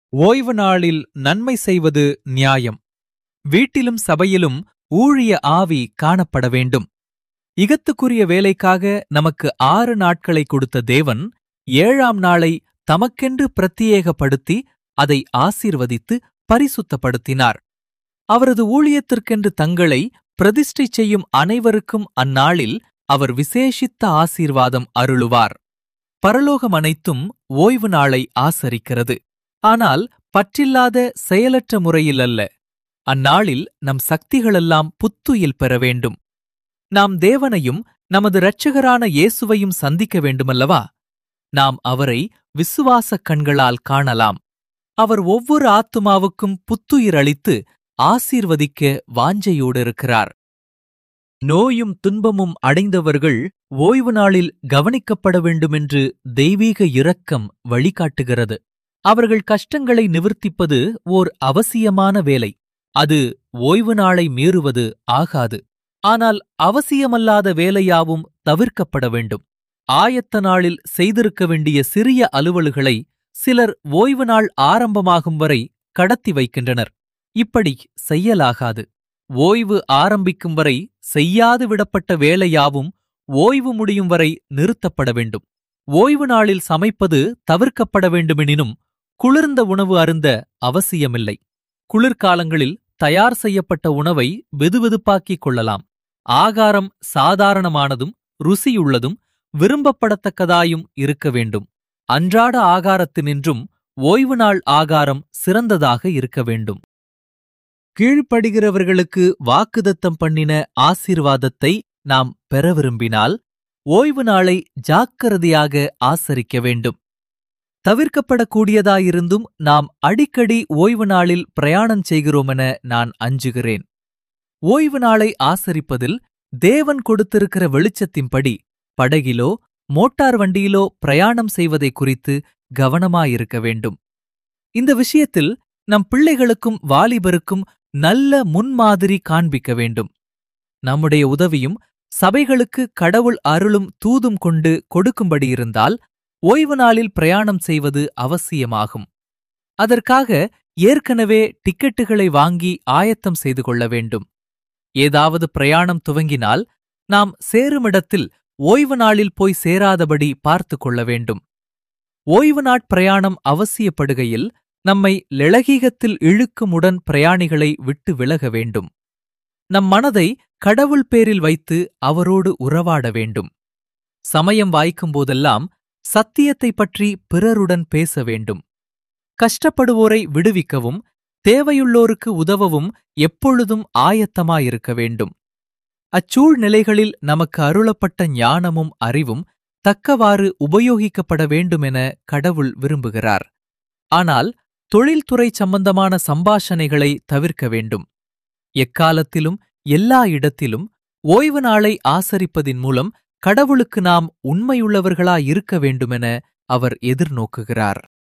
ஓய்வு நாளில் நன்மை செய்வது நியாயம் வீட்டிலும் சபையிலும் ஊழிய ஆவி காணப்பட வேண்டும் இகத்துக்குரிய வேலைக்காக நமக்கு ஆறு நாட்களை கொடுத்த தேவன் ஏழாம் நாளை தமக்கென்று பிரத்தியேகப்படுத்தி அதை ஆசீர்வதித்து பரிசுத்தப்படுத்தினார் அவரது ஊழியத்திற்கென்று தங்களை பிரதிஷ்டை செய்யும் அனைவருக்கும் அந்நாளில் அவர் விசேஷித்த ஆசீர்வாதம் அருளுவார் பரலோகம் அனைத்தும் ஓய்வு நாளை ஆசரிக்கிறது ஆனால் பற்றில்லாத செயலற்ற முறையில் அல்ல அந்நாளில் நம் சக்திகளெல்லாம் புத்துயில் பெற வேண்டும் நாம் தேவனையும் நமது இரட்சகரான இயேசுவையும் சந்திக்க வேண்டுமல்லவா நாம் அவரை விசுவாசக் கண்களால் காணலாம் அவர் ஒவ்வொரு ஆத்துமாவுக்கும் புத்துயிர் அளித்து ஆசீர்வதிக்க வாஞ்சையோடு இருக்கிறார் நோயும் துன்பமும் அடைந்தவர்கள் ஓய்வு நாளில் கவனிக்கப்பட வேண்டுமென்று தெய்வீக இரக்கம் வழிகாட்டுகிறது அவர்கள் கஷ்டங்களை நிவர்த்திப்பது ஓர் அவசியமான வேலை அது ஓய்வு நாளை மீறுவது ஆகாது ஆனால் அவசியமல்லாத வேலையாவும் தவிர்க்கப்பட வேண்டும் ஆயத்த நாளில் செய்திருக்க வேண்டிய சிறிய அலுவல்களை சிலர் ஓய்வு நாள் ஆரம்பமாகும் வரை கடத்தி வைக்கின்றனர் இப்படி செய்யலாகாது ஓய்வு ஆரம்பிக்கும் வரை செய்யாது விடப்பட்ட வேலையாவும் ஓய்வு முடியும் வரை நிறுத்தப்பட வேண்டும் ஓய்வு நாளில் சமைப்பது தவிர்க்கப்பட வேண்டுமெனினும் குளிர்ந்த உணவு அருந்த அவசியமில்லை குளிர்காலங்களில் தயார் செய்யப்பட்ட உணவை வெதுவெதுப்பாக்கிக் கொள்ளலாம் ஆகாரம் சாதாரணமானதும் ருசியுள்ளதும் விரும்பப்படத்தக்கதாயும் இருக்க வேண்டும் அன்றாட ஆகாரத்தினின்றும் ஓய்வு நாள் ஆகாரம் சிறந்ததாக இருக்க வேண்டும் கீழ்ப்படுகிறவர்களுக்கு வாக்குதத்தம் பண்ணின ஆசீர்வாதத்தை நாம் பெற விரும்பினால் ஓய்வு நாளை ஜாக்கிரதையாக ஆசரிக்க வேண்டும் தவிர்க்கப்படக்கூடியதாயிருந்தும் நாம் அடிக்கடி ஓய்வு நாளில் பிரயாணம் செய்கிறோமென நான் அஞ்சுகிறேன் ஓய்வு நாளை ஆசரிப்பதில் தேவன் கொடுத்திருக்கிற வெளிச்சத்தின்படி படகிலோ மோட்டார் வண்டியிலோ பிரயாணம் செய்வதை குறித்து கவனமாயிருக்க வேண்டும் இந்த விஷயத்தில் நம் பிள்ளைகளுக்கும் வாலிபருக்கும் நல்ல முன்மாதிரி காண்பிக்க வேண்டும் நம்முடைய உதவியும் சபைகளுக்கு கடவுள் அருளும் தூதும் கொண்டு கொடுக்கும்படி இருந்தால் ஓய்வு நாளில் பிரயாணம் செய்வது அவசியமாகும் அதற்காக ஏற்கனவே டிக்கெட்டுகளை வாங்கி ஆயத்தம் செய்து கொள்ள வேண்டும் ஏதாவது பிரயாணம் துவங்கினால் நாம் சேருமிடத்தில் ஓய்வு நாளில் போய் சேராதபடி பார்த்து கொள்ள வேண்டும் ஓய்வு நாட்பிரயாணம் அவசியப்படுகையில் நம்மை லெளகீகத்தில் இழுக்கும் உடன் பிரயாணிகளை விட்டு விலக வேண்டும் நம் மனதை கடவுள் பேரில் வைத்து அவரோடு உறவாட வேண்டும் சமயம் வாய்க்கும் போதெல்லாம் சத்தியத்தைப் பற்றி பிறருடன் பேச வேண்டும் கஷ்டப்படுவோரை விடுவிக்கவும் தேவையுள்ளோருக்கு உதவவும் எப்பொழுதும் ஆயத்தமாயிருக்க வேண்டும் அச்சூழ்நிலைகளில் நமக்கு அருளப்பட்ட ஞானமும் அறிவும் தக்கவாறு உபயோகிக்கப்பட வேண்டுமென கடவுள் விரும்புகிறார் ஆனால் தொழில்துறை சம்பந்தமான சம்பாஷணைகளை தவிர்க்க வேண்டும் எக்காலத்திலும் எல்லா இடத்திலும் ஓய்வு நாளை ஆசரிப்பதின் மூலம் கடவுளுக்கு நாம் உண்மையுள்ளவர்களாயிருக்க வேண்டுமென அவர் எதிர்நோக்குகிறார்